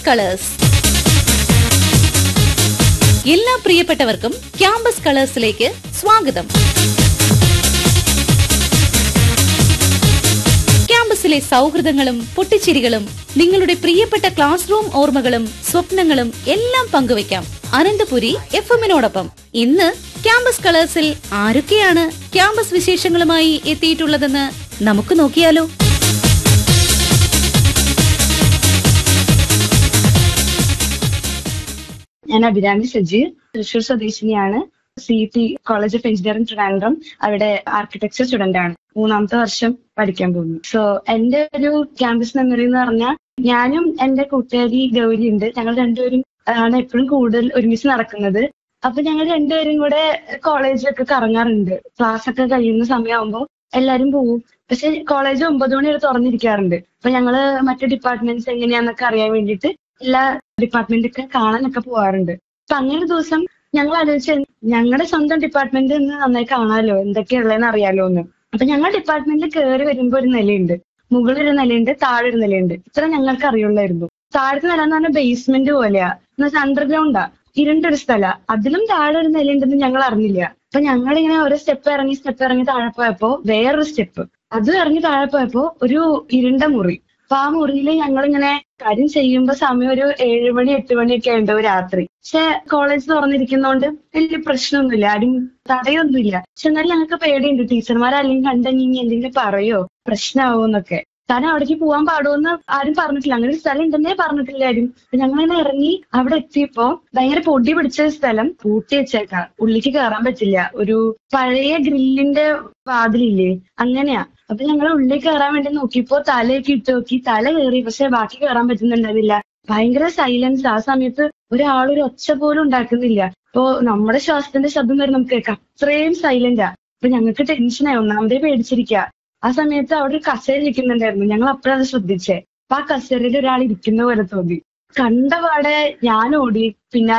colours എല്ലാ പ്രിയപ്പെട്ടവർക്കും campus കളേഴ്സിലേക്ക് സ്വാഗതം ക്യാമ്പസിലെ സൗഹൃദങ്ങളും പൊട്ടിച്ചിരികളും നിങ്ങളുടെ പ്രിയപ്പെട്ട ക്ലാസ് റൂം ഓർമ്മകളും സ്വപ്നങ്ങളും എല്ലാം പങ്കുവയ്ക്കാം അനന്തപുരി എഫ് എമ്മിനോടൊപ്പം ഇന്ന് ക്യാമ്പസ് കളേഴ്സിൽ ആരൊക്കെയാണ് ക്യാമ്പസ് വിശേഷങ്ങളുമായി എത്തിയിട്ടുള്ളതെന്ന് നമുക്ക് നോക്കിയാലോ ഞാൻ അഭിരാമി സജീർ തൃശൂർ സ്വദേശിനിയാണ് C T college of engineering Trivandrum അവിടെ ആർക്കിടെക്ചർ സ്റ്റുഡന്റ് ആണ് മൂന്നാമത്തെ വർഷം പഠിക്കാൻ പോകുന്നു സോ എന്റെ ഒരു ക്യാമ്പസ് മെമ്മറി എന്ന് പറഞ്ഞാൽ ഞാനും എന്റെ കൂട്ടുകാരി ഗൗരി ഉണ്ട് ഞങ്ങൾ രണ്ടുപേരും ആണ് എപ്പോഴും കൂടുതൽ ഒരുമിച്ച് നടക്കുന്നത് അപ്പൊ ഞങ്ങൾ രണ്ടുപേരും കൂടെ കോളേജിലൊക്കെ കറങ്ങാറുണ്ട് ക്ലാസ് ഒക്കെ കഴിയുന്ന സമയമാകുമ്പോൾ എല്ലാരും പോവും പക്ഷെ കോളേജ് ഒമ്പത് മണി വരെ തുറന്നിരിക്കാറുണ്ട് അപ്പൊ ഞങ്ങള് മറ്റു ഡിപ്പാർട്ട്മെന്റ്സ് എങ്ങനെയാന്നൊക്കെ അറിയാൻ വേണ്ടിയിട്ട് എല്ലാ ഡിപ്പാർട്ട്മെന്റ് ഒക്കെ കാണാനൊക്കെ പോവാറുണ്ട് അപ്പൊ അങ്ങനെ ഒരു ദിവസം ഞങ്ങൾ ആലോചിച്ച ഞങ്ങളുടെ സ്വന്തം ഡിപ്പാർട്ട്മെന്റ് എന്ന് നന്നായി കാണാലോ എന്തൊക്കെയുള്ളതെന്ന് അറിയാലോ എന്ന് അപ്പൊ ഞങ്ങൾ ഡിപ്പാർട്ട്മെന്റിൽ കയറി വരുമ്പോ ഒരു നിലയുണ്ട് മുകളിൽ ഒരു നിലയുണ്ട് താഴെ ഒരു നിലയുണ്ട് ഇത്ര ഞങ്ങൾക്ക് അറിയുള്ളായിരുന്നു താഴത്തെ നില എന്ന് പറഞ്ഞാൽ ബേസ്മെന്റ് പോലെയാ എന്നുവെച്ചാൽ അണ്ടർഗ്രൗണ്ടാ ഇരുണ്ടൊരു സ്ഥല അതിലും താഴെ ഒരു നിലയുണ്ടെന്ന് ഞങ്ങൾ അറിഞ്ഞില്ല അപ്പൊ ഞങ്ങൾ ഇങ്ങനെ ഓരോ സ്റ്റെപ്പ് ഇറങ്ങി സ്റ്റെപ്പ് ഇറങ്ങി താഴെ പോയപ്പോ വേറൊരു സ്റ്റെപ്പ് അത് ഇറങ്ങി താഴെ പോയപ്പോ ഒരു ഇരുണ്ട മുറി അപ്പൊ ആ മുറിയിൽ ഞങ്ങളിങ്ങനെ കാര്യം ചെയ്യുമ്പോ സമയം ഒരു ഏഴ് മണി എട്ട് മണിയൊക്കെ ഉണ്ടാവും രാത്രി പക്ഷെ കോളേജ് തുറന്നിരിക്കുന്നോണ്ട് വലിയ പ്രശ്നമൊന്നുമില്ല ആരും തടയൊന്നുമില്ല പക്ഷെ എന്നാലും ഞങ്ങൾക്ക് പേടിയുണ്ട് ടീച്ചർമാർ അല്ലെങ്കിൽ കണ്ടെങ്കിൽ എന്തെങ്കിലും പറയോ പ്രശ്നമാവോന്നൊക്കെ കാരണം അവിടേക്ക് പോകാൻ പാടുമെന്ന് ആരും പറഞ്ഞിട്ടില്ല അങ്ങനെ ഒരു സ്ഥലം ഉണ്ടെന്നേ പറഞ്ഞിട്ടില്ല ആരും അപ്പൊ ഞങ്ങളിങ്ങനെ ഇറങ്ങി അവിടെ എത്തിയപ്പോ ഭയങ്കര പൊടി പിടിച്ച സ്ഥലം പൂട്ടി വെച്ചേക്കാം ഉള്ളിക്ക് കയറാൻ പറ്റില്ല ഒരു പഴയ ഗ്രില്ലിന്റെ വാതിലില്ലേ അങ്ങനെയാ അപ്പൊ ഞങ്ങൾ ഉള്ളിൽ കയറാൻ വേണ്ടി നോക്കിയപ്പോ തലയൊക്കെ ഇട്ട് നോക്കി തല കയറി പക്ഷെ ബാക്കി കയറാൻ പറ്റുന്നുണ്ടായിരുന്നില്ല ഭയങ്കര സൈലൻസ് ആ സമയത്ത് ഒരാൾ ഒരു ഒച്ച പോലും ഉണ്ടാക്കുന്നില്ല അപ്പോ നമ്മുടെ ശ്വാസത്തിന്റെ ശബ്ദം വരെ നമുക്ക് കേൾക്കാം അത്രയും സൈലന്റാ അപ്പൊ ഞങ്ങൾക്ക് ടെൻഷനായി ഒന്നാമതേ പേടിച്ചിരിക്കുക ആ സമയത്ത് അവിടെ ഒരു കസേര ഇരിക്കുന്നുണ്ടായിരുന്നു ഞങ്ങൾ അപ്പോഴാണ് ശ്രദ്ധിച്ചേ അപ്പൊ ആ കസേരയിൽ ഒരാൾ ഇരിക്കുന്ന പോലെ തോന്നി കണ്ട പാടെ ഞാൻ ഓടി പിന്നെ